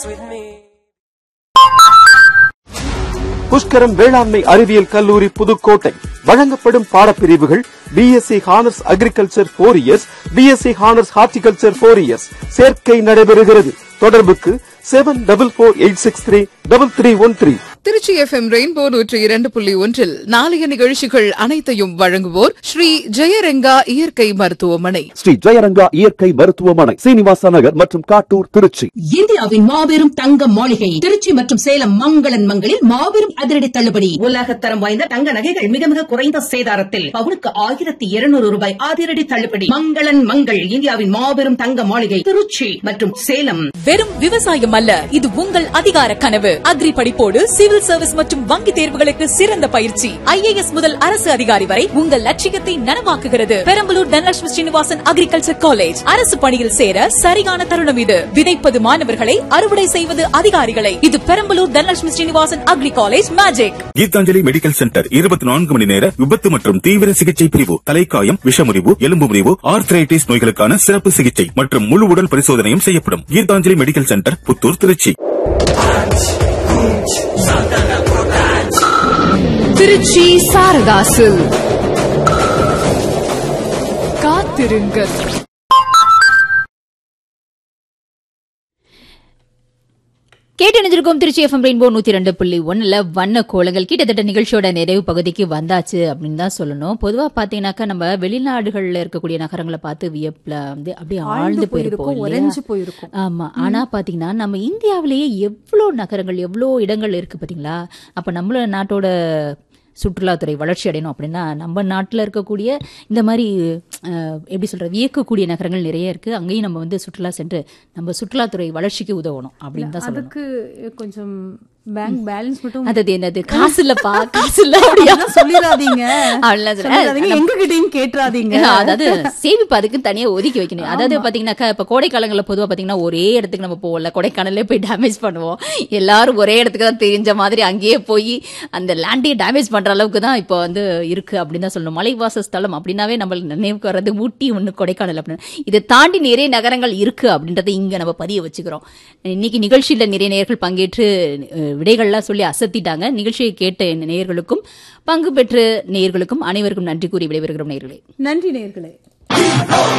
புஷ்கரம் வேளாண்மை அறிவியல் கல்லூரி புதுக்கோட்டை வழங்கப்படும் பாடப்பிரிவுகள் BSc honours agriculture four years BSc honours horticulture four years சேர்க்கை நடைபெறுகிறது தொடர்புக்கு seven double four eight six three double three one three Trichy FM rainbow நூற்றி இரண்டு புள்ளி ஒன்றில் நாளைய நிகழ்ச்சிகள் அனைத்தையும் வழங்குவோர் ஸ்ரீ ஜெயரங்கா இயற்கை மருத்துவமனை ஸ்ரீ ஜெயரங்கா இயற்கை மருத்துவமனை சீனிவாச நகர் மற்றும் காட்டூர் திருச்சி இந்தியாவின் மாபெரும் தங்க மாளிகை திருச்சி மற்றும் சேலம் மங்களன் மங்களில் மாபெரும் அதிரடி தள்ளுபடி உலகத்தரம் வாய்ந்த தங்க நகைகள் மிக மிக குறைந்த சேதாரத்தில் பவுனுக்கு ஆயிரத்தி இருநூறு ரூபாய் அதிரடி தள்ளுபடி மங்களன் மங்கள் இந்தியாவின் மாபெரும் தங்க மாளிகை திருச்சி மற்றும் சேலம் வெறும் விவசாயம் அல்ல இது உங்கள் அதிகார கனவு அக்ரி படிப்போடு சிவில் சர்வீஸ் மற்றும் வங்கி தேர்வுகளுக்கு சிறந்த பயிற்சி ஐஏஎஸ் முதல் அரசு அதிகாரி வரை உங்கள் லட்சியத்தை நனவாக்குகிறது பெரம்பலூர் தனலட்சுமி ஸ்ரீனிவாசன் அக்ரிகல்ச்சர் காலேஜ் அரசு பணியில் சேர சரியான தருணம் இது விதைப்பது மாணவர்களை அறுவடை செய்வது அதிகாரிகளை இது Perambalur Dhanalakshmi Srinivasan agri college magic Geethanjali medical centre இருபத்தி நான்கு மணி நேர விபத்து மற்றும் தீவிர சிகிச்சை பிரிவு தலைக்காயம் விஷமுறிவு எலும்பு முறிவு ஆர்த்ரைட்டிஸ் நோய்களுக்கான சிறப்பு சிகிச்சை மற்றும் முழு உடல் பரிசோதனையும் செய்யப்படும் கீதாஞ்சலி மெடிக்கல் சென்டர் புத்தூர் திருச்சி திருச்சி சாரதாசு காத்திருங்கள் கேட்டணிஞ்சிருக்கோம் திருச்சி எஃப்எம் ரெயின்போ நூத்தி ரெண்டு புள்ளி ஒன்னுல வண்ண கோலங்கள் கிட்டத்தட்ட நிகழ்ச்சியோட நிறைவு பகுதிக்கு வந்தாச்சு அப்படின்னு தான் சொல்லணும் பொதுவா பாத்தீங்கன்னாக்கா நம்ம வெளிநாடுகள்ல இருக்கக்கூடிய நகரங்களை பார்த்து வியப்புல வந்து அப்படியே ஆழ்ந்து போயிருப்போம் இல்லையா? உறைஞ்சு போயிருக்கும் ஆமா ஆனா பாத்தீங்கன்னா நம்ம இந்தியாவிலேயே எவ்வளோ நகரங்கள் எவ்வளோ இடங்கள் இருக்கு பாத்தீங்களா அப்ப நம்மள நாட்டோட சுற்றுலாத்துறை வளர்ச்சி அடையணும் அப்படின்னா நம்ம நாட்டில் இருக்கக்கூடிய இந்த மாதிரி அஹ், எப்படி சொல்றது வியக்கக்கூடிய நகரங்கள் நிறைய இருக்கு அங்கேயும் நம்ம வந்து சுற்றுலா சென்று நம்ம சுற்றுலாத்துறை வளர்ச்சிக்கு உதவணும் அப்படின்னு தான் சொல்லணும் அதுக்கு கொஞ்சம் பேங்க் பேலன்ஸ் மட்டும் அது என்னது காசு இல்லப்பா காசு இல்ல அப்படியா அப்படிலாம் சொல்லிடாதீங்க அப்படிலாம் சொல்ல- சொல்லிடாதீங்க எங்க கிட்டயும் கேட்டுறாதீங்க அதாவது சேமிப்பு அதுக்கு தனியா ஒதுக்கி வைக்கணும் அதாவது பாத்தீங்கன்னாக்கா இப்ப கோடை காலங்கள்ல பொதுவா பாத்தீங்கன்னா ஒரே இடத்துக்கு நம்ம போகல கொடைக்கானல்லே போய் டேமேஜ் பண்ணுவோம் எல்லாரும் ஒரே இடத்துக்கு தான் தெரிஞ்ச மாதிரி அங்கேயே போய் அந்த லேண்டையே டேமேஜ் பண்ற அளவுக்கு தான் இப்போ வந்து இருக்கு அப்படின்னு தான் சொல்லணும் மலைவாச ஸ்தலம் அப்படின்னாவே நம்மளுக்கு நினைவுக்கு வர்றது ஊட்டி ஒண்ணு கொடைக்கானல் அப்படின்னு இதை தாண்டி நிறைய நகரங்கள் இருக்கு அப்படின்றத இங்க நம்ம பதிய வச்சுக்கிறோம் இன்னைக்கு நிகழ்ச்சியில நிறைய நேயர்கள் பங்கேற்று அஹ், விடைகள்லாம் சொல்லி அசத்திட்டாங்க நிகழ்ச்சியை கேட்ட நேயர்களுக்கும் பங்கு பெற்ற நேயர்களுக்கும் அனைவருக்கும் நன்றி கூறி விடைபெறுகிறோம் நேயர்களே நன்றி நேர்களே